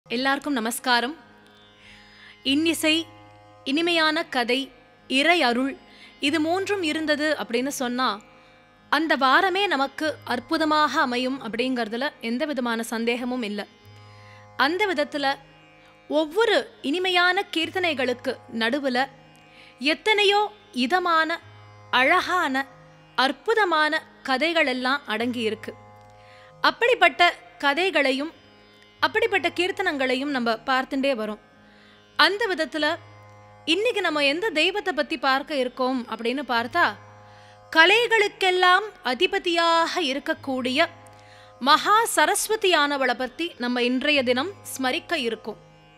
எல்லாருக்கும் நமஸ்காரம் இன்னிசை இனிமையான கதை இறை அருள் இது மூன்றும் இருந்தது அப்படின்னு சொன்னா அந்த வாரமே நமக்கு அற்புதமாக அமையும் அப்படிங்கிறதுல எந்த விதமான சந்தேகமும் இல்லை அந்த விதத்துல ஒவ்வொரு இனிமையான கீர்த்தனைகளுக்கு நடுவுல எத்தனையோ இதமான அழகான அற்புதமான கதைகள் எல்லாம் அடங்கி இருக்கு அப்படிப்பட்ட கதைகளையும் அப்படிப்பட்ட கீர்த்தனங்களையும் நம்ம பார்த்துட்டே வரோம் அந்த விதத்துல இன்னைக்கு நம்ம எந்த தெய்வத்தை பத்தி பார்க்க இருக்கோம் அப்படின்னு பார்த்தா கலைகளுக்கெல்லாம் அதிபதியாக இருக்கக்கூடிய மகா சரஸ்வதியானவளை பத்தி நம்ம இன்றைய தினம் ஸ்மரிக்க இருக்கோம்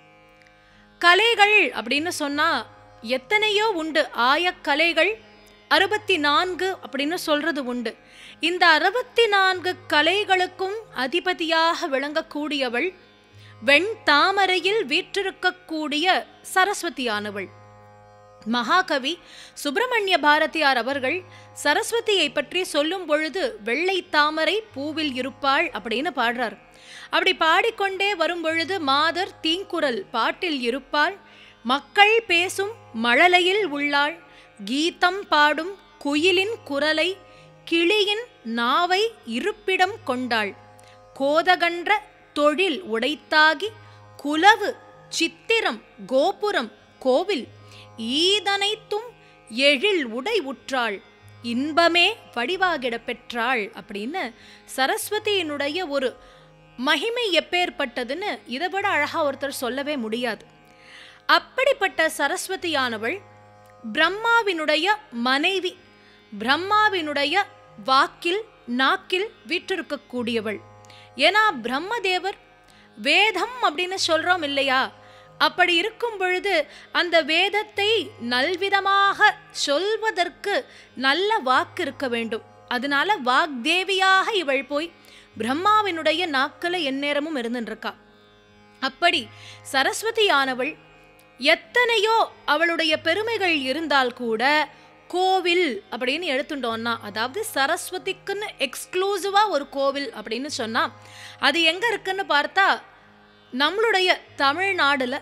கலைகள் அப்படின்னு சொன்னா எத்தனையோ உண்டு ஆயக்கலைகள் அறுபத்தி நான்கு அப்படின்னு சொல்றது உண்டு இந்த அறுபத்தி நான்கு கலைகளுக்கும் அதிபதியாக விளங்கக்கூடியவள் வெண் தாமரையில் வீற்றிருக்கக்கூடிய சரஸ்வதியானவள் மகாகவி சுப்பிரமணிய பாரதியார் அவர்கள் சரஸ்வதியை பற்றி சொல்லும் பொழுது வெள்ளை தாமரை பூவில் இருப்பாள் அப்படின்னு பாடுறார் அப்படி பாடிக்கொண்டே வரும் பொழுது மாதர் தீங்குரல் பாட்டில் இருப்பாள் மக்கள் பேசும் மழலையில் உள்ளாள் கீதம் பாடும் குயிலின் குரலை கிளியின் நாவை இருப்பிடம் கொண்டாள் கோதகன்ற தொழில் உடைத்தாகி குலவு சித்திரம் கோபுரம் கோவில் ஈதனைத்தும் எழில் உடை உற்றாள் இன்பமே வடிவாகிடப் பெற்றாள் அப்படின்னு சரஸ்வதியினுடைய ஒரு மகிமை எப்பேற்பட்டதுன்னு இதை விட அழகா ஒருத்தர் சொல்லவே முடியாது அப்படிப்பட்ட சரஸ்வதியானவள் பிரம்மாவினுடைய மனைவி பிரம்மாவினுடைய வாக்கில் நாக்கில் வீற்றிருக்கக்கூடியவள் ஏன்னா பிரம்மதேவர் வேதம் அப்படின்னு சொல்றோம் இல்லையா அப்படி இருக்கும் பொழுது அந்த வேதத்தை நல்விதமாக சொல்வதற்கு நல்ல வாக்கு இருக்க வேண்டும் அதனால வாக்தேவியாக இவள் போய் பிரம்மாவினுடைய நாக்கில் எந்நேரமும் இருந்துருக்கா அப்படி சரஸ்வதியானவள் எத்தனையோ அவளுடைய பெருமைகள் இருந்தால் கூட கோவில் அப்படின்னு எடுத்துட்டோம்னா அதாவது சரஸ்வதிக்குன்னு எக்ஸ்க்ளூசிவா ஒரு கோவில் அப்படின்னு சொன்னா அது எங்க இருக்குன்னு பார்த்தா நம்மளுடைய தமிழ்நாடுல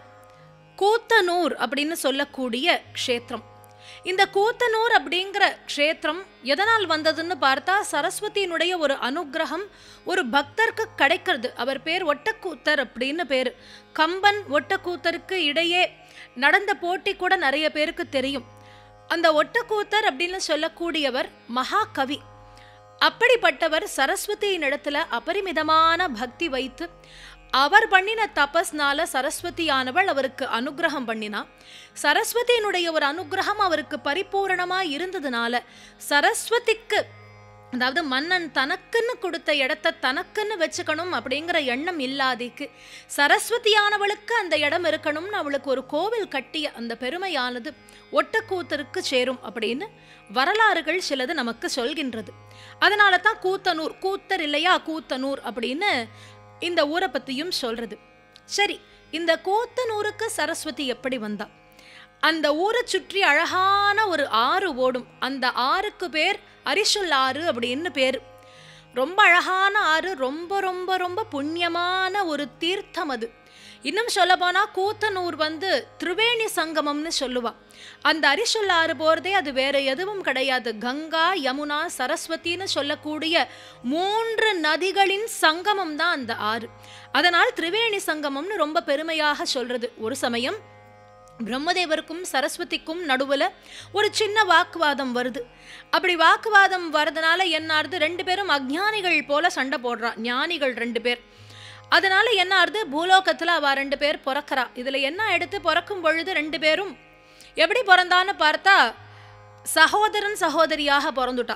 கூத்தனூர் அப்படின்னு சொல்லக்கூடிய க்ஷேத்திரம் இந்த கூத்தனூர் அப்படிங்கிற க்ஷேத்திரம் எதனால் வந்ததுன்னு பார்த்தா சரஸ்வதியினுடைய ஒரு அனுகிரகம் ஒரு பக்தருக்கு கிடைக்கிறது அவர் பேர் ஒட்டக்கூத்தர் அப்படின்னு பேர் கம்பன் ஒட்டக்கூத்தருக்கு இடையே நடந்த போட்டி கூட நிறைய பேருக்கு தெரியும் அந்த ஒட்டக்கூத்தர் அப்படின்னு சொல்லக்கூடியவர் மகாகவி அப்படிப்பட்டவர் சரஸ்வதியின் இடத்துல அபரிமிதமான பக்தி வைத்து அவர் பண்ணின தபஸ்னால சரஸ்வதியானவள் அவருக்கு அனுகிரகம் பண்ணினா சரஸ்வதியினுடைய ஒரு அனுகிரகம் அவருக்கு பரிபூரணமா இருந்ததுனால சரஸ்வதிக்கு அதாவது மன்னன் தனக்குன்னு கொடுத்த இடத்த தனக்குன்னு வச்சுக்கணும் அப்படிங்கிற எண்ணம் இல்லாதிக்கு சரஸ்வதியானவளுக்கு அந்த இடம் இருக்கணும்னு அவளுக்கு ஒரு கோவில் கட்டிய அந்த பெருமையானது ஒட்டக்கூத்தருக்கு சேரும் அப்படின்னு வரலாறுகள் சிலது நமக்கு சொல்கின்றது அதனால தான் கூத்தனூர் கூத்தர் இல்லையா கூத்தனூர் அப்படின்னு இந்த ஊரை பத்தியும் சொல்றது சரி இந்த கூத்தனூருக்கு சரஸ்வதி எப்படி வந்தா அந்த ஊரை சுற்றி அழகான ஒரு ஆறு ஓடும் அந்த ஆறுக்கு பேர் அரிசுல் ஆறு அப்படின்னு பேர் ரொம்ப அழகான ஆறு ரொம்ப ரொம்ப ரொம்ப புண்ணியமான ஒரு தீர்த்தம் அது இன்னும் சொல்ல போனா கூத்தனூர் வந்து திரிவேணி சங்கமம்னு சொல்லுவா அந்த அரிசுல் ஆறு போறதே அது வேற எதுவும் கிடையாது கங்கா யமுனா சரஸ்வதினு சொல்லக்கூடிய மூன்று நதிகளின் சங்கமம் தான் அந்த ஆறு அதனால் திரிவேணி சங்கமம்னு ரொம்ப பெருமையாக சொல்றது ஒரு சமயம் பிரம்மதேவருக்கும் சரஸ்வதிக்கும் நடுவில் ஒரு சின்ன வாக்குவாதம் வருது அப்படி வாக்குவாதம் வரதுனால என்ன ஆறுது ரெண்டு பேரும் அஜ்ஞானிகள் போல சண்டை போடுறா ஞானிகள் ரெண்டு பேர் அதனால என்ன ஆறுது பூலோகத்தில் அவ ரெண்டு பேர் பிறக்கிறா இதில் என்ன எடுத்து பிறக்கும் பொழுது ரெண்டு பேரும் எப்படி பிறந்தான்னு பார்த்தா சகோதரன் சகோதரியாக பிறந்துட்டா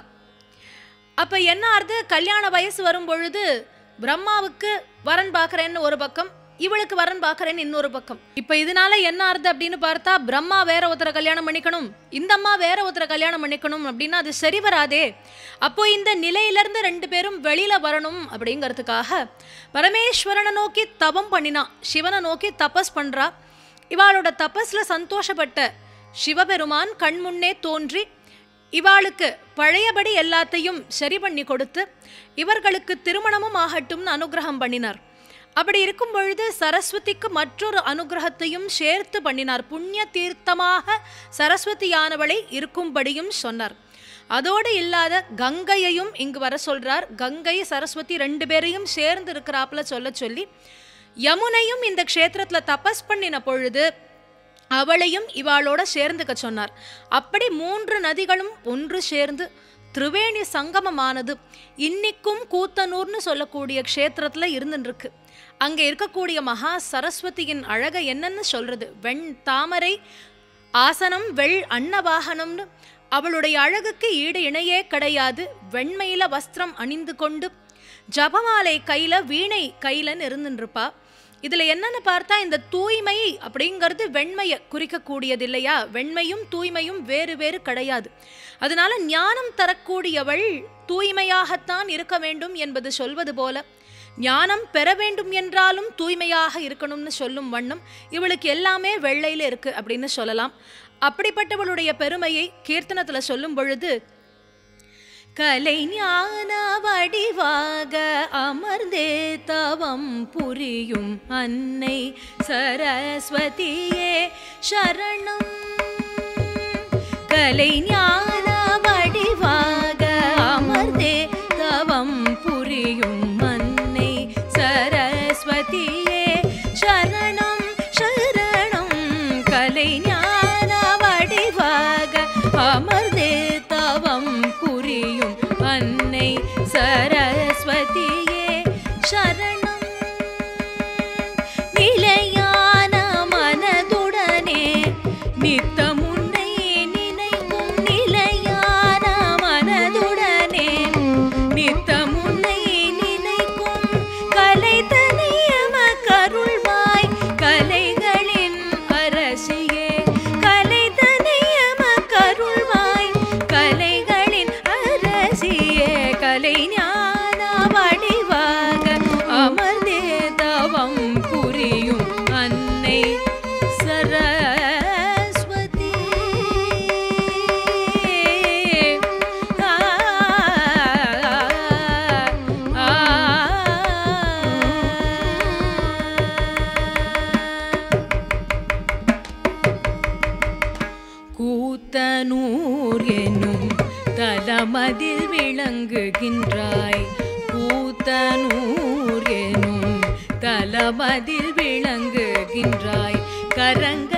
அப்போ என்ன ஆறுது கல்யாண வயசு வரும் பொழுது பிரம்மாவுக்கு வரன் பார்க்குறேன்னு ஒரு பக்கம் இவளுக்கு வரன் பார்க்கறேன்னு இன்னொரு பக்கம் இப்ப இதனால என்ன ஆறுது அப்படின்னு பார்த்தா பிரம்மா வேற ஒருத்தரை கல்யாணம் பண்ணிக்கணும் இந்த அம்மா வேற ஒருத்தரை கல்யாணம் பண்ணிக்கணும் அப்படின்னா அது சரி வராதே அப்போ இந்த நிலையிலிருந்து ரெண்டு பேரும் வெளியில வரணும் அப்படிங்கிறதுக்காக பரமேஸ்வரனை நோக்கி தபம் பண்ணினா சிவனை நோக்கி தபஸ் பண்றா இவாளோட தபஸ்ல சந்தோஷப்பட்ட சிவபெருமான் கண்முன்னே தோன்றி இவாளுக்கு பழையபடி எல்லாத்தையும் சரி பண்ணி கொடுத்து இவர்களுக்கு திருமணமும் ஆகட்டும்னு அனுகிரகம் பண்ணினார் அப்படி இருக்கும் பொழுது சரஸ்வதிக்கு மற்றொரு அனுகிரகத்தையும் சேர்த்து பண்ணினார் புண்ணிய தீர்த்தமாக சரஸ்வதியானவளை இருக்கும்படியும் சொன்னார் அதோடு இல்லாத கங்கையையும் இங்கு வர சொல்றார் கங்கை சரஸ்வதி ரெண்டு பேரையும் சேர்ந்து இருக்கிறாப்புல சொல்ல சொல்லி யமுனையும் இந்த க்ஷேத்திரத்துல தபஸ் பண்ணின பொழுது அவளையும் இவாளோட சேர்ந்துக்க சொன்னார் அப்படி மூன்று நதிகளும் ஒன்று சேர்ந்து திரிவேணி சங்கமமானது இன்னிக்கும் கூத்தனூர்னு சொல்லக்கூடிய க்ஷேத்திரத்துல இருந்துருக்கு அங்க இருக்கக்கூடிய மகா சரஸ்வதியின் அழக என்னன்னு சொல்றது வெண் தாமரை ஆசனம் வெள் அன்னவாகனம்னு அவளுடைய அழகுக்கு ஈடு இணையே கிடையாது வெண்மையில வஸ்திரம் அணிந்து கொண்டு ஜபமாலை கையில வீணை கையிலன்னு இருந்துருப்பா இதுல என்னன்னு பார்த்தா இந்த தூய்மை அப்படிங்கிறது வெண்மையை குறிக்கக்கூடியது இல்லையா வெண்மையும் தூய்மையும் வேறு வேறு கிடையாது அதனால ஞானம் தரக்கூடியவள் தூய்மையாகத்தான் இருக்க வேண்டும் என்பது சொல்வது போல ஞானம் பெற வேண்டும் என்றாலும் தூய்மையாக இருக்கணும்னு சொல்லும் வண்ணம் இவளுக்கு எல்லாமே வெள்ளையில இருக்கு அப்படின்னு சொல்லலாம் அப்படிப்பட்டவளுடைய பெருமையை கீர்த்தனத்துல சொல்லும் பொழுது கலை ஞான வடிவாக அமர்ந்தே தவம் புரியும் அன்னை சரஸ்வதியே சரணம் கலை ஞான வடிவாக அமர்ந்தே தவம் புரியும் அன்னை சரஸ்வதியே சரணம் சரணம் கலை ஞான வடிவாக அமர்ந்தே தவம் புரியும் அன்னை சரஸ்வதியே சரணம் நிலையான மனதுடனே நித்தம் உன்னை நினைக்கும் நிலையான மனதுடனே நித்தம் உன்னை நினைக்கும் கலை தனியம கருள்வாய் கலைகளின் அரசியே கலை தனியம கருள்வாய் கலைகளின் அரசியே கலை ஞான வடிவாக அமர்ந்தே தவம் புரியும் அன்னை சரஸ்வதி ஆ, ஆ, கூத்தனூர் என்னும் தலமதில் விளங்குகின்றாய் கூத்தனூர் எனும் தலமதில் விளங்குகின்றாய் கரங்க